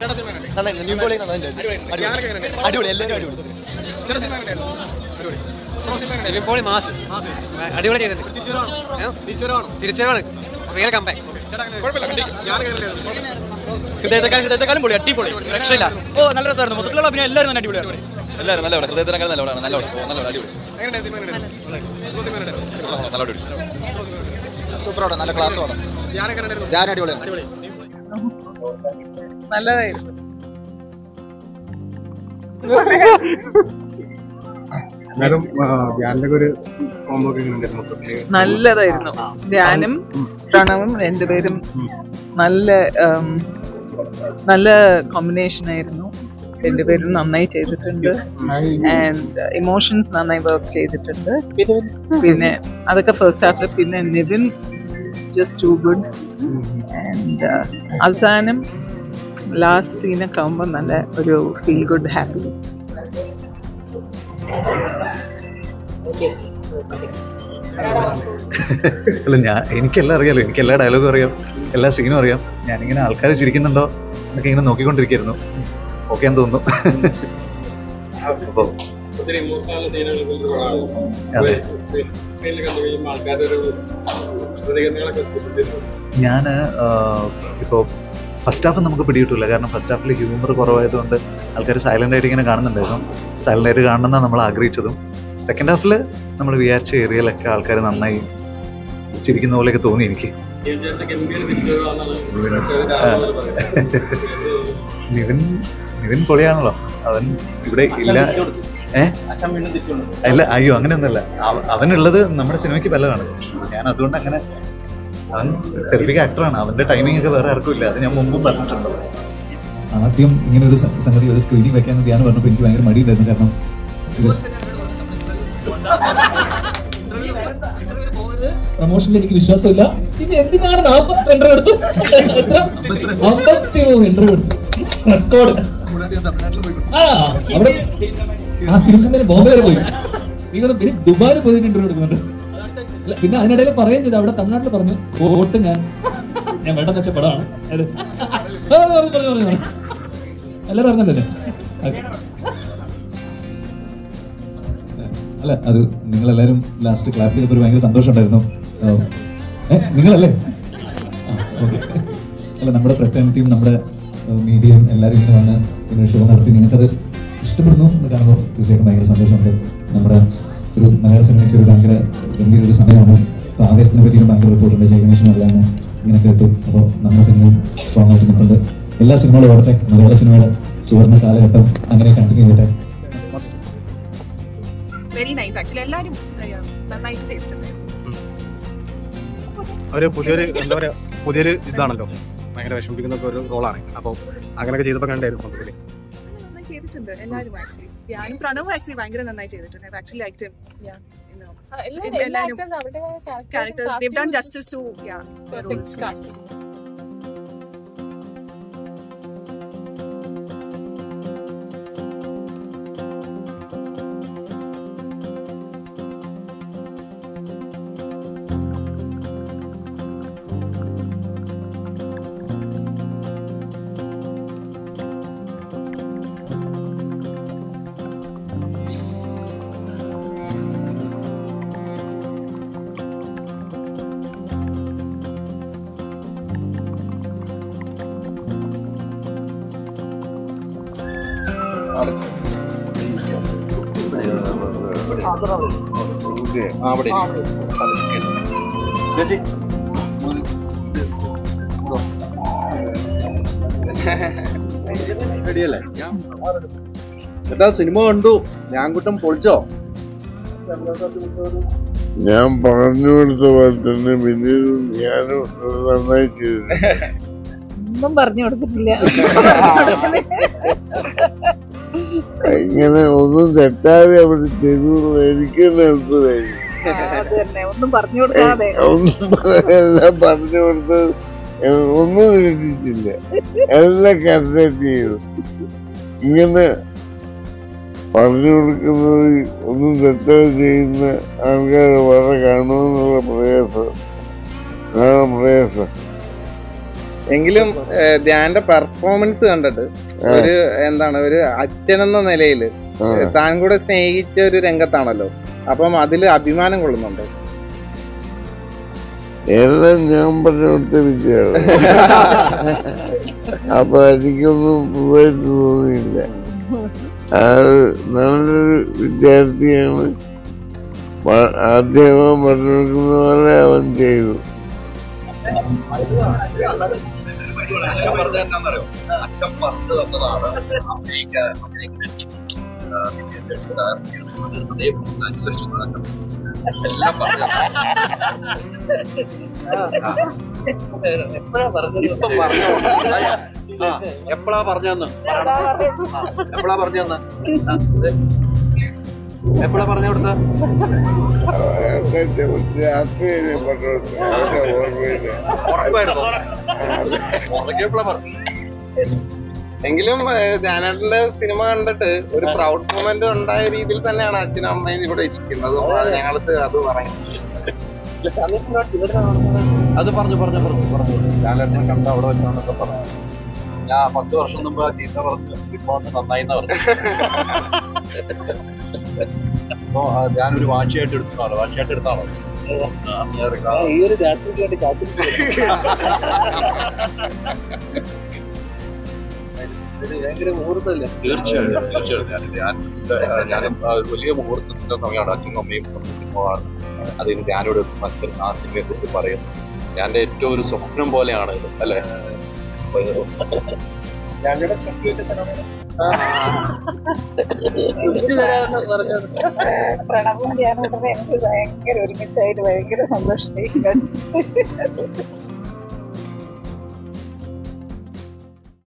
നന്നായി new bowling അടിപൊളി എല്ലാവരും അടിപൊളി നിവിൻ പോളി മാസ് അടിപൊളി ചെയ്തിട്ടുണ്ട് തിരിച്ചറിവാണ് റിയൽ കമ്പാക്ക് ഹൃദയത്തെക്കാളും ഹൃദയത്തെക്കാളും പൊളി അടിപൊളി രക്ഷയില്ല ഓ നല്ല രസമായിരുന്നു മൊത്തത്തിലുള്ള അഭിനയം എല്ലാവരും തന്നെ അടിപൊളിയാണ് എല്ലാവരും നല്ല ഹൃദയത്തിനേക്കാൾ നല്ലതാണ് നല്ല നല്ല അടിപൊളി നല്ല അടിപൊളി സൂപ്പർ അവിടെ നല്ല ക്ലാസ് അവിടെ ഞാൻ അടിപൊളിയാണ് നല്ലതായിരുന്നു എന്നാലും ധ്യാനിന്റെ ഒരു കോമ്പോ ഒക്കെ എങ്ങനെയുണ്ടായിരുന്നു മൊത്തത്തില്? നല്ലതായിരുന്നു ധ്യാനും പ്രണവും രണ്ടുപേരും നല്ല ഉം, നല്ല കോമ്പിനേഷൻ ആയിരുന്നു രണ്ടുപേരും നന്നായി ചെയ്തിട്ടുണ്ട് ആൻഡ് ഇമോഷൻസ് നന്നായി വർക്ക് ചെയ്തിട്ടുണ്ട് പിന്നെ അതൊക്കെ ഫസ്റ്റ് ഹാഫിൽ പിന്നെ Nivin just to good and അവസാനം ലാസ്റ്റ് സീനൊക്കെ ആകുമ്പോൾ നല്ല ഒരു ഫീൽ ഗുഡ് ഹാപ്പി അല്ല ഞാൻ എനിക്കെല്ലാം അറിയാലോ എനിക്ക് എല്ലാ ഡയലോഗും അറിയാം എല്ലാ സീനും അറിയാം ഞാനിങ്ങനെ ആൾക്കാർ ചിരിക്കുന്നുണ്ടോ എന്നൊക്കെ ഇങ്ങനെ നോക്കിക്കൊണ്ടിരിക്കുന്നു ഓക്കെ എന്ന് തോന്നുന്നു അപ്പോൾ ഒത്തിരി ഇമോഷണൽ സീനുകളൊക്കെ ഉള്ള ഒരാളാണ്. അതെ. സ്ക്രീൻ- സ്ക്രീനിൽ കണ്ടു കഴിയുമ്പോൾ ആൾക്കാരുടെ ഒരു പ്രതികരണങ്ങളൊക്കെ ശ്രദ്ധിച്ചിരുന്നു. ഞാൻ ഇപ്പോൾ ഫസ്റ്റ് ഹാഫ് നമുക്ക് പിടികിട്ടില്ല കാരണം ഫസ്റ്റ് ഹാഫിൽ ഹ്യൂമർ കുറവായതുകൊണ്ട് ആൾക്കാർ സൈലൻ്റ് ആയിട്ട് ഇങ്ങനെ കാണുന്നുണ്ടായിരുന്നു സൈലൻ്റ് ആയിട്ട് കാണണമെന്നാണ് നമ്മൾ ആഗ്രഹിച്ചതും സെക്കൻഡ് ഹാഫിൽ നമ്മൾ വിചാരിച്ച ഏരിയയിലൊക്കെ ആൾക്കാർ നന്നായി ചിരിക്കുന്ന പോലെയൊക്കെ തോന്നി എനിക്ക് തീർച്ചയായിട്ടും ഗംഭീര തിരിച്ചുവരവാണെന്നാണ് ഒരു കാരണം പറയുന്നത്. നിവിൻ നിവിൻ പൊളിയാണല്ലോ അവൻ ഇവിടെ ഇല്ല ഏ അല്ല അയ്യോ അങ്ങനെയൊന്നുമല്ല അവ- അവനുള്ളത് നമ്മുടെ സിനിമയ്ക്ക് ബലമാണ് ഞാൻ അതുകൊണ്ട് അങ്ങനെ അവൻ ടെറിഫിക് ആക്ടറാണ് അവന്റെ ടൈമിംഗ് ഒക്കെ വേറെ ആർക്കും ഇല്ല അത് ഞാൻ മുമ്പും പറഞ്ഞിട്ടുണ്ട് ആദ്യം ഇങ്ങനെ ഒരു സ- സംഗതി ഒരു സ്ക്രീനിൽ വെക്കാന്ന് ധ്യാനം പറഞ്ഞപ്പോൾ എനിക്ക് ഭയങ്കര മടിയുണ്ടായിരുന്നു കാരണം ഇത് പ്രൊമോഷനിൽ എനിക്ക് വിശ്വാസമില്ല പിന്നെ എന്തിനാണ് നാൽപ്പത്തി ഇന്റർവ്യൂ എടുത്തു എത്ര? അമ്പത്തി മൂന്ന് ഇന്റർവ്യൂ എടുത്തു റെക്കോർഡ് ആ അവിടെ ആ തിരുത്തുന്നതിന് ബോംബെ വരെ പോയി നീ പിന്നെ ദുബായിൽ പോയി ഇന്റർവ്യൂ എടുക്കുന്നുണ്ട് അല്ല, പിന്നെ അതിനിടയിൽ പറയുകയും ചെയ്തു അവിടെ തമിഴ്നാട്ടിൽ പറഞ്ഞു വോട്ട് ഞാൻ ഞാൻ വേണ്ടെന്ന് വെച്ച പടമാണ് അത് ആ, പറഞ്ഞു പറഞ്ഞു പറഞ്ഞു പറഞ്ഞു എല്ലാവരും അറിഞ്ഞല്ലേ അല്ല അത് നിങ്ങളെല്ലാവരും ലാസ്റ്റ് ക്ലാപ്പ് ചെയ്തപ്പോൾ ഒരു ഭയങ്കര സന്തോഷം ഉണ്ടായിരുന്നു ഏ നിങ്ങളല്ലേ ആ, okay. അല്ല നമ്മുടെ ഫ്രട്ടേണിറ്റിയും നമ്മുടെ മീഡിയയും എല്ലാവരും ഇങ്ങനെ വന്ന് ഇങ്ങനെ ഷോ നടത്തി നിങ്ങൾക്കത് ഇഷ്ടപ്പെടുന്നു എന്ന് കാണുമ്പോൾ തീർച്ചയായിട്ടും ഭയങ്കര സന്തോഷമുണ്ട് നമ്മുടെ ഒരു മലയാള സിനിമയ്ക്ക് ഒരു ഭയങ്കര ഗംഭീര ഒരു സമയമാണ് ഇപ്പോൾ ആവേശത്തിനെ പറ്റിയും ഭയങ്കര റിപ്പോർട്ടുണ്ട് ജയഗണേഷൻ അല്ലാന്ന് ഇങ്ങനെ കേട്ടു അപ്പോൾ നമ്മുടെ സിനിമയും സ്ട്രോങ് ആയിട്ട് നിൽപ്പുണ്ട് എല്ലാ സിനിമകളും ഓടട്ടെ മലയാള സിനിമയുടെ സുവർണ്ണ കാലഘട്ടം അങ്ങനെ കണ്ടിന്യൂ ചെയ്യട്ടെ വെരി നൈസ് ആക്ച്വലി എല്ലാവരും ഏഹ്, നന്നായിട്ട് ചെയ്തിട്ടുണ്ട് ഒരു പുതിയൊരു എന്താ പറയാ പുതിയൊരു ഇതാണല്ലോ ഭയങ്കര വിഷമിപ്പിക്കുന്ന ഒക്കെ ഒരു റോളാണ് അപ്പോൾ അങ്ങനെയൊക്കെ ചെയ്തപ്പോൾ കണ്ടായിരുന്നു മൊത്തത്തിൽ നന്നായി ചെയ്തിട്ടുണ്ട് എല്ലാവരും ആക്ച്വലി ഞാനും പ്രണവും ആക്ച്വലി ഭയങ്കര നന്നായി ചെയ്തിട്ടുണ്ട് ആക്ച്വലി ലൈക്ക് എല്ലാവരും characters they've done justice to yeah their roles. ചേട്ടാ സിനിമ കണ്ടു ഞാൻ കുട്ടം പൊളിച്ചോ ഞാൻ പറഞ്ഞു കൊടുത്ത പോലെ തന്നെ പിന്നീട് ഞാനും നന്നായി ചെയ്തു ഒന്നും പറഞ്ഞു കൊടുത്തിട്ടില്ല ഇങ്ങനെ ഒന്നും തെറ്റാതെ അവിടെ ചെയ്തു എന്ന് എനിക്ക് തന്നെ അത്ഭുതമായിരുന്നു അത് തന്നെ ഒന്നും പറഞ്ഞു കൊടുക്കാതെ ഒന്നും എല്ലാം പറഞ്ഞു കൊടുത്ത് ഒന്നും തെറ്റിച്ചില്ല എല്ലാം കറക്റ്റ് ചെയ്തു ഇങ്ങനെ പറഞ്ഞു കൊടുക്കുന്നത് ഒന്നും തെറ്റാതെ ചെയ്യുന്ന ആൾക്കാർ വളരെ കാണുമെന്നുള്ള പ്രയാസം കാണാൻ പ്രയാസം എങ്കിലും ഏഹ്, ധ്യാന്റെ പെർഫോമൻസ് കണ്ടിട്ട് ഒരു എന്താണ് ഒരു അച്ഛനെന്ന നിലയിൽ താൻ കൂടെ സ്നേഹിച്ച ഒരു രംഗത്താണല്ലോ അപ്പം അതിൽ അഭിമാനം കൊള്ളുന്നുണ്ടോ എല്ലാം ഞാൻ പറഞ്ഞു കൊടുത്ത വിദ്യയാണ് അപ്പൊ എനിക്കൊന്നും പുതുതായിട്ട് തോന്നിയില്ല ആള് നല്ലൊരു വിദ്യാർത്ഥിയാണ് പ- ആദ്യം അവൻ പറഞ്ഞു കൊടുക്കുന്ന പോലെ അവൻ ചെയ്തു അച്ഛൻ പറഞ്ഞത് എന്താണെന്നറിയോ അച്ഛൻ പറഞ്ഞു തന്നതാണ് അഭിനയിക്കാൻ അഭിനയിക്കാൻ അതേപോലെ അനുസരിച്ചു അച്ഛൻ എല്ലാം പറഞ്ഞു എപ്പോഴാ പറഞ്ഞത് ഇപ്പം പറഞ്ഞു ആ എപ്പോഴാ പറഞ്ഞെന്ന് എപ്പോഴാ പറഞ്ഞെന്ന് എപ്പോഴാ പറഞ്ഞു കൊടുത്ത രാത്രിയിലെ പറഞ്ഞു കൊടുത്തു അവന്റെ ഓർമ്മയില്ല ഉറപ്പായിരുന്നു ഉറങ്ങിയപ്പോഴാ പറഞ്ഞു എങ്കിലും ഏഹ്, ധ്യാനേട്ടന്റെ സിനിമ കണ്ടിട്ട് ഒരു പ്രൗഡ് മൊമെന്റ് ഉണ്ടായ രീതിയിൽ തന്നെയാണ് അച്ഛനും അമ്മയും ഇവിടെ ഇരിക്കുന്നത് അപ്പൊ അത് ഞങ്ങൾക്ക് അത് പറയുന്നത് അത് പറഞ്ഞു പറഞ്ഞു പറഞ്ഞു പറഞ്ഞു ലാലേട്ടനെ കണ്ട അവിടെ വെച്ചാണെന്നൊക്കെ പറഞ്ഞു ഞാൻ പത്ത് വർഷം മുമ്പ് ആ ചീത്ത പറഞ്ഞു ഇപ്പൊ ഒന്ന് നന്നായി പറഞ്ഞു അപ്പൊ ആ, ഞാനൊരു വാശിയായിട്ട് എടുത്തതാണോ വാശിയായിട്ട് എടുത്താണോ ഈ ഒരു രാത്രിക്ക് വേണ്ടി കാത്തിരിക്കുകയാണ് ഇത് ഭയങ്കര മുഹൂർത്തമല്ലേ തീർച്ചയായും തീർച്ചയായും ഞാൻ ഞാൻ ഞാൻ ആ ഒരു വലിയ മുഹൂർത്തത്തിന്റെ സമയമാണ് അച്ഛനും അമ്മയും പോകാറ് അതിന് ഞാനോട് മറ്റൊരു ആ സിനിമയെ കുറിച്ച് പറയുന്നു ഞാൻ എൻ്റെ ഏറ്റവും ഒരു സ്വപ്നം പോലെയാണ് ഇത് അല്ലേ അപ്പൊ ഇത് പ്രണവും ധ്യാനവും എനിക്ക് ഭയങ്കര ഒരുമിച്ചായിട്ട് ഭയങ്കര സന്തോഷമായി